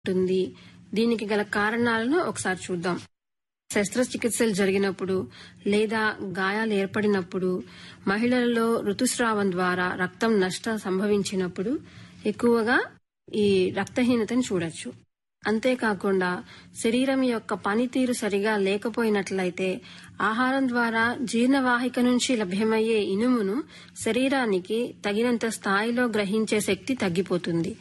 ఉంటుంది దీనికి గల కారణాలను ఒకసారి చూద్దాం శస్త్రచికిత్సలు జరిగినప్పుడు లేదా గాయాలు ఏర్పడినప్పుడు మహిళలలో ఋతుస్రావం ద్వారా రక్తం నష్టం సంభవించినప్పుడు ఎక్కువగా ఈ రక్తహీనతను చూడొచ్చు అంతేకాకుండా శరీరం యొక్క పనితీరు సరిగా లేకపోయినట్లయితే ఆహారం ద్వారా జీర్ణవాహిక నుంచి లభ్యమయ్యే ఇనుమును శరీరానికి తగినంత స్థాయిలో గ్రహించే శక్తి తగ్గిపోతుంది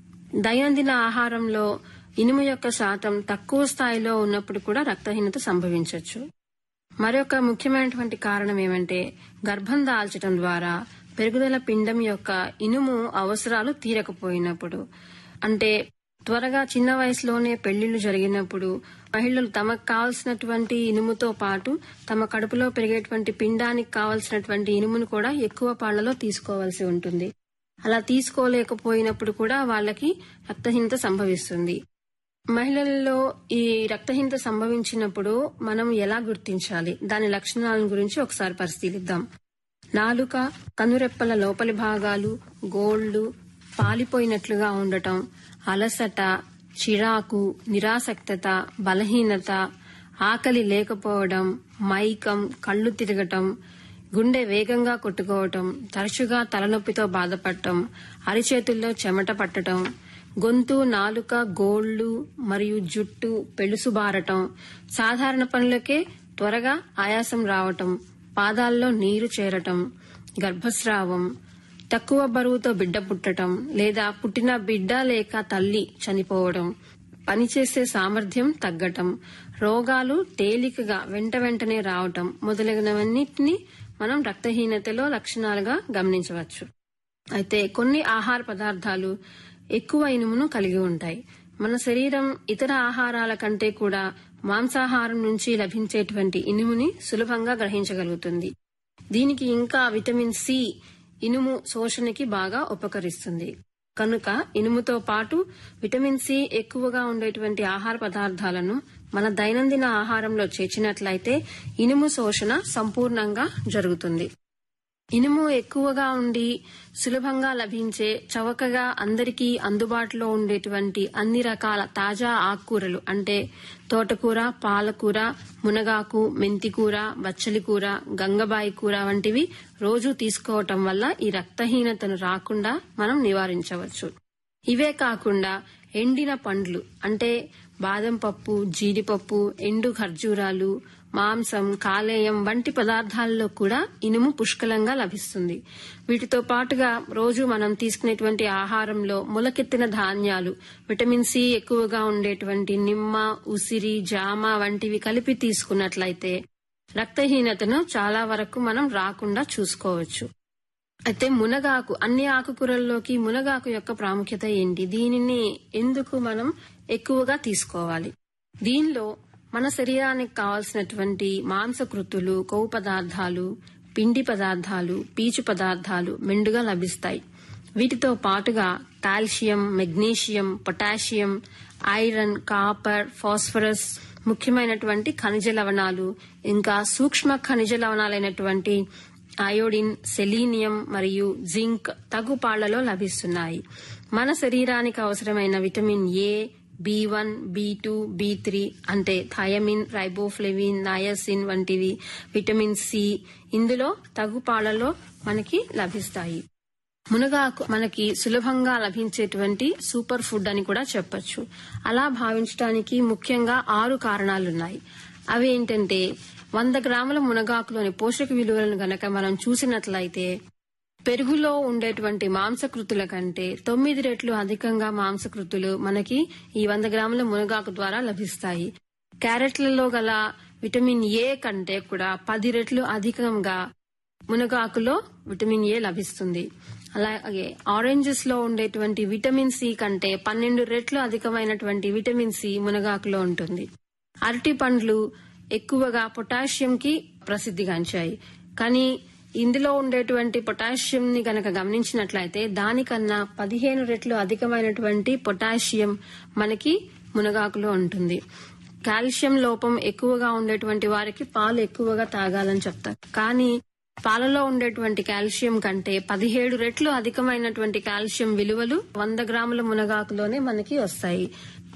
దైనందిన ఆహారంలో ఇనుము యొక్క శాతం తక్కువ స్థాయిలో ఉన్నప్పుడు కూడా రక్తహీనత సంభవించవచ్చు మరొక ముఖ్యమైనటువంటి కారణం ఏమంటే గర్భం దాల్చడం ద్వారా పెరుగుదల పిండం యొక్క ఇనుము అవసరాలు తీరకపోయినప్పుడు అంటే త్వరగా చిన్న వయసులోనే పెళ్లిళ్లు జరిగినప్పుడు మహిళలు తమకు కావలసినటువంటి ఇనుముతో పాటు తమ కడుపులో పెరిగేటువంటి పిండానికి కావలసినటువంటి ఇనుమును కూడా ఎక్కువ పాళ్లలో తీసుకోవాల్సి ఉంటుంది అలా తీసుకోలేకపోయినప్పుడు కూడా వాళ్ళకి రక్తహీనత సంభవిస్తుంది మహిళల్లో ఈ రక్తహీనత సంభవించినప్పుడు మనం ఎలా గుర్తించాలి దాని లక్షణాల గురించి ఒకసారి పరిశీలిద్దాం నాలుక కనురెప్పల లోపలి భాగాలు గోళ్లు పాలిపోయినట్లుగా ఉండటం అలసట చిరాకు నిరాసక్తత బలహీనత ఆకలి లేకపోవడం మైకం కళ్ళు తిరగటం గుండె వేగంగా కొట్టుకోవటం తరచుగా తలనొప్పితో బాధపడటం అరిచేతుల్లో చెమట పట్టడం గొంతు నాలుక గోళ్లు మరియు జుట్టు పెళుసుబారటం సాధారణ పనులకే త్వరగా ఆయాసం రావటం పాదాల్లో నీరు చేరటం గర్భస్రావం తక్కువ బరువుతో బిడ్డ పుట్టటం లేదా పుట్టిన బిడ్డ లేక తల్లి చనిపోవడం పనిచేసే సామర్థ్యం తగ్గటం రోగాలు తేలికగా వెంట వెంటనే రావటం మొదలగునవన్నిటిని మనం రక్తహీనతలో లక్షణాలుగా గమనించవచ్చు అయితే కొన్ని ఆహార పదార్థాలు ఎక్కువ ఇనుమును కలిగి ఉంటాయి మన శరీరం ఇతర ఆహారాల కంటే కూడా మాంసాహారం నుంచి లభించేటువంటి ఇనుముని సులభంగా గ్రహించగలుగుతుంది దీనికి ఇంకా విటమిన్ సి ఇనుము శోషణకి బాగా ఉపకరిస్తుంది కనుక ఇనుముతో పాటు విటమిన్ సి ఎక్కువగా ఉండేటువంటి ఆహార పదార్థాలను మన దైనందిన ఆహారంలో చేర్చినట్లయితే ఇనుము శోషణ సంపూర్ణంగా జరుగుతుంది ఇనుము ఎక్కువగా ఉండి సులభంగా లభించే చవకగా అందరికీ అందుబాటులో ఉండేటువంటి అన్ని రకాల తాజా ఆకుకూరలు అంటే తోటకూర పాలకూర మునగాకు మెంతికూర బచ్చలి కూర గంగబాయి కూర వంటివి రోజు తీసుకోవటం వల్ల ఈ రక్తహీనతను రాకుండా మనం నివారించవచ్చు ఇవే కాకుండా ఎండిన పండ్లు అంటే బాదం పప్పు జీడిపప్పు ఎండు ఖర్జూరాలు మాంసం కాలేయం వంటి పదార్థాల్లో కూడా ఇనుము పుష్కలంగా లభిస్తుంది వీటితో పాటుగా రోజు మనం తీసుకునేటువంటి ఆహారంలో మొలకెత్తిన ధాన్యాలు విటమిన్ సి ఎక్కువగా ఉండేటువంటి నిమ్మ ఉసిరి జామ వంటివి కలిపి తీసుకున్నట్లయితే రక్తహీనతను చాలా వరకు మనం రాకుండా చూసుకోవచ్చు అయితే మునగాకు అన్ని ఆకుకూరల్లోకి మునగాకు యొక్క ప్రాముఖ్యత ఏంటి దీనిని ఎందుకు మనం ఎక్కువగా తీసుకోవాలి దీనిలో మన శరీరానికి కావలసినటువంటి మాంసకృతులు కొవ్వు పదార్థాలు పిండి పదార్థాలు పీచు పదార్థాలు మెండుగా లభిస్తాయి వీటితో పాటుగా calcium magnesium potassium iron copper phosphorus ముఖ్యమైనటువంటి ఖనిజ లవణాలు ఇంకా సూక్ష్మ ఖనిజ లవణాలైనటువంటి అయోడిన్ సెలీనియం మరియు జింక్ తగు పాళ్లలో లభిస్తున్నాయి మన శరీరానికి అవసరమైన vitamin A B one B two B three అంటే థయమిన్ రైబోఫ్లెవిన్ నయసిన్ వంటివి విటమిన్ సి ఇందులో తగు పాళ్లలో మనకి లభిస్తాయి మునగాకు మనకి సులభంగా లభించేటువంటి సూపర్ ఫుడ్ అని కూడా చెప్పొచ్చు అలా భావించడానికి ముఖ్యంగా ఆరు కారణాలున్నాయి అవి ఏంటంటే వంద గ్రాముల మునగాకులోని పోషక విలువలను గనక మనం చూసినట్లయితే పెరుగులో ఉండేటువంటి మాంసకృతుల కంటే తొమ్మిది రెట్లు అధికంగా మాంసకృతులు మనకి ఈ వంద గ్రాముల మునగాకు ద్వారా లభిస్తాయి క్యారెట్లలో గల విటమిన్ ఏ కంటే కూడా పది రెట్లు అధికంగా మునగాకులో విటమిన్ ఏ లభిస్తుంది అలాగే ఆరెంజెస్ లో ఉండేటువంటి విటమిన్ సి కంటే పన్నెండు రెట్లు అధికమైనటువంటి విటమిన్ సి మునగాకులో ఉంటుంది అరటి పండ్లు ఎక్కువగా పొటాషియం కి ప్రసిద్ధిగాంచాయి కానీ ఇందులో ఉండేటువంటి పొటాషియం ని గనక గమనించినట్లయితే దానికన్నా పదిహేను రెట్లు అధికమైనటువంటి పొటాషియం మనకి మునగాకులో ఉంటుంది కాల్షియం లోపం ఎక్కువగా ఉండేటువంటి వారికి పాలు ఎక్కువగా తాగాలని చెప్తారు కానీ పాలలో ఉండేటువంటి కాల్షియం కంటే పదిహేడు రెట్లు అధికమైనటువంటి కాల్షియం విలువలు వంద గ్రాముల మునగాకులోనే మనకి వస్తాయి